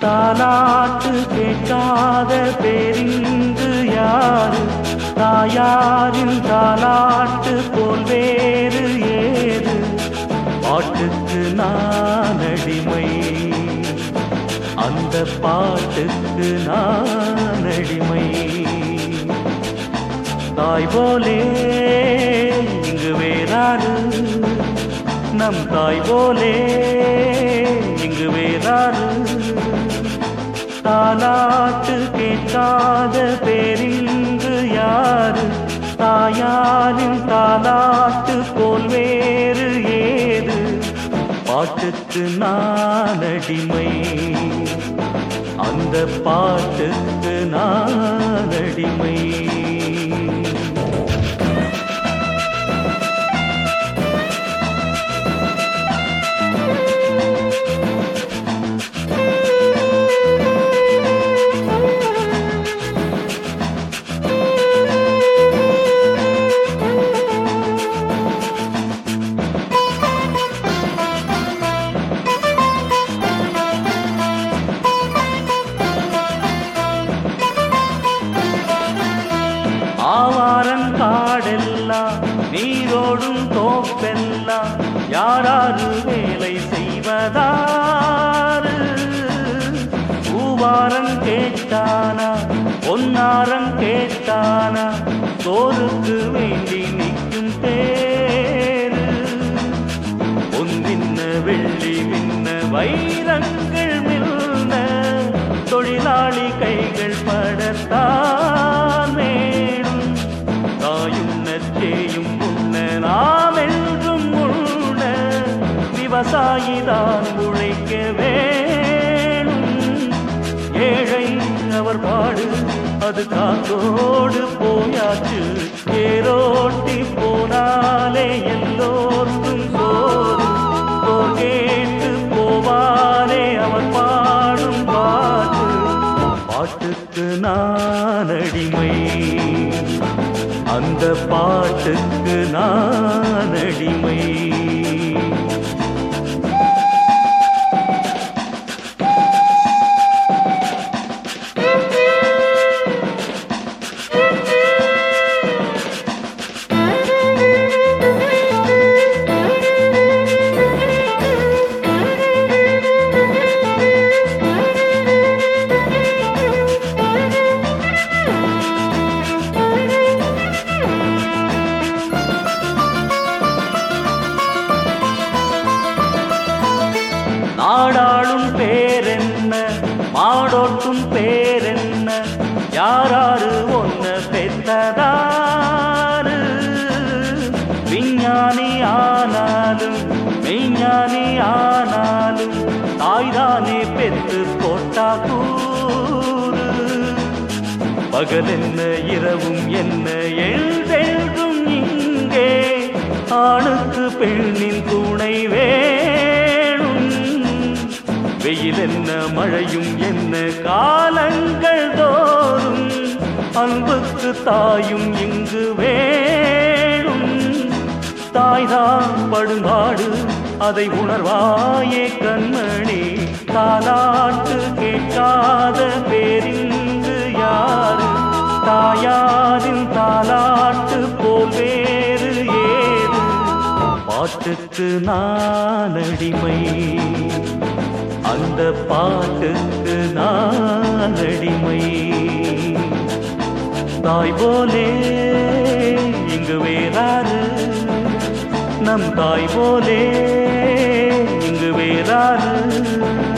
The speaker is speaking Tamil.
தாலாட்டு கேட்காத பேரிங்கு யாரு தாயாரின் தாலாட்டு போல் வேறு ஏது பாட்டுக்கு நான் அடிமை அந்த பாட்டுக்கு நான் அடிமை தாய் போலே இங்கு வேறாரு நம் தாய் போலே இங்கு வேறாரு தாலாட்டு கேட்காத பேரிங்கு யாரு தாயாரின் தாலாட்டு போல் வேறு ஏது பாட்டுக்கு நான் அடிமை அந்த பாட்டுக்கு நான் அடிமை ஆவாரன் காடெல்லாம் நீரோடும் தோப்பெல்லாம் யாராரு வேலை செய்வதாறு பூவாரன் கேட்டானா பொன்னாரன் கேட்டானா சோறுக்கு வேண்டி நிற்கும் பேரு பொன்னின்ன வெள்ளி மின்ன வைரங்கள் மில்ன தொழிலாளி கைகள் படத்தான் வேணும் தாயும் நச்சேயும் உண்ண நாம் என்றும் உண்ண விவசாயிதான் உழைக்க வேணும் ஏழை அவர் பாடு அது காத்தோடு போயாச்சு ஏரோட்டி போனாலே எல்லோருக்கும் சோறு சோர் கேட்டு போவானே அவன் பாடும் பாட்டு பாட்டுக்கு நான் அடிமை அந்த பாட்டுக்கு நான் அடிமை நாடாளும் பேரென்ன மாடோட்டும் பேரென்ன யாராரு ஒன்ன பெற்றதாரு விஞ்ஞானி ஆனாலும் மெய்ஞானி ஆனாலும் தாய்தானே பெற்று போட்டா கூறு பகல் என்ன இரவும் என்ன எழுதெழுதும் இங்கே ஆணுக்கு பெண்ணின் துணை வேணும் வெயில் என்ன மழையும் என்ன காலங்கள் தோறும் அன்புக்கு தாயும் இங்கு வேணும் தாய்தான் படுங்காடு அதை உணர்வாயே கண்மணி தாலாட்டு கேட்காத பேரிங்கு யாரு தாயாரின் தாலாட்டு போல் வேறு ஏது பாட்டுக்கு நான் அடிமை அந்த பாட்டுக்கு நான் அடிமை தாய் போலே இங்கு வேறாரு நம் தாய் போலே இங்கு வேறாரு